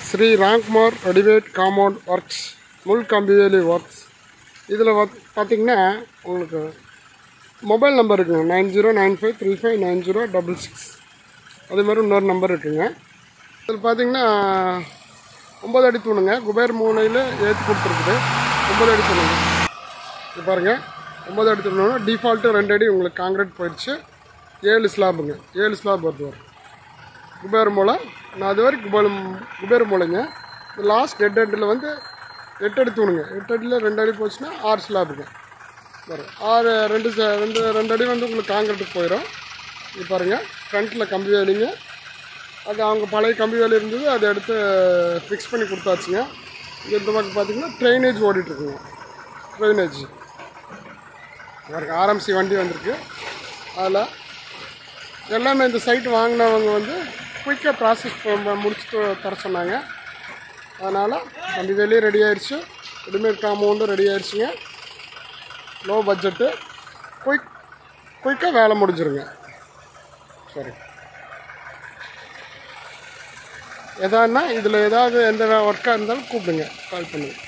Sri Ramkumar readymade compound works முள் கம்பிவேலி works இதில் பார்த்தீங்கன்னா உங்களுக்கு மொபைல் நம்பர் இருக்குங்க nine zero nine five three five nine zero double six அதே மாதிரி இன்னொரு நம்பர் இருக்குங்க இதில் பார்த்தீங்கன்னா ஒம்பது அடி தூணுங்க குபேர் மூலையில் ஏற்றி கொடுத்துருக்குது ஒம்பது அடி தூணுங்க இது பாருங்கள் ஒம்பது அடி தூணுன்னா டிஃபால்ட்டு ரெண்டு அடி உங்களுக்கு காங்கிரீட் போயிடுச்சு ஏழு ஸ்லாபுங்க ஏழு ஸ்லாப் வருது வரும் குபேர மூலை நான் அது வரைக்கும் குபேர குபேர மூலைங்க லாஸ்ட் எட்டு அடியில் வந்து எட்டு அடி தூணுங்க எட்டு அடியில் ரெண்டு அடி போச்சுன்னா ஆறு ஸ்லாபுங்க வரும் ஆறு ரெண்டு ச- ரெண்டு ரெண்டு அடி வந்து உங்களுக்கு காங்கிரீட்டுக்கு போயிடும் இது பாருங்கள் ஃப்ரண்ட்டில் கம்பி வேலிங்க அது அவங்க பழைய கம்பி வேலி இருந்தது அதை எடுத்து ஃபிக்ஸ் பண்ணி கொடுத்தாச்சுங்க இது இந்த பக்கம் பார்த்தீங்கன்னா ட்ரைனேஜ் ஓடிட்டுருக்குங்க ட்ரைனேஜ் பாருங்க ஆர்எம்சி வண்டி வந்திருக்கு அதில் எல்லாமே இந்த சைட் வாங்கினவங்க வந்து குயிக்காக ப்ராசஸ் முடிச்சுட்டு தர சொன்னாங்க அதனால் கம்பி வேலையும் ரெடி ஆயிடுச்சு ரெடிமேட் காம்பவுண்டும் ரெடி ஆயிடுச்சுங்க லோ பட்ஜெட்டு குயிக் குயிக்காக வேலை முடிஞ்சிருங்க சரி எதான்னா இதில் ஏதாவது எந்த ஒர்க்காக இருந்தாலும் கூப்பிடுங்க கால் பண்ணுங்க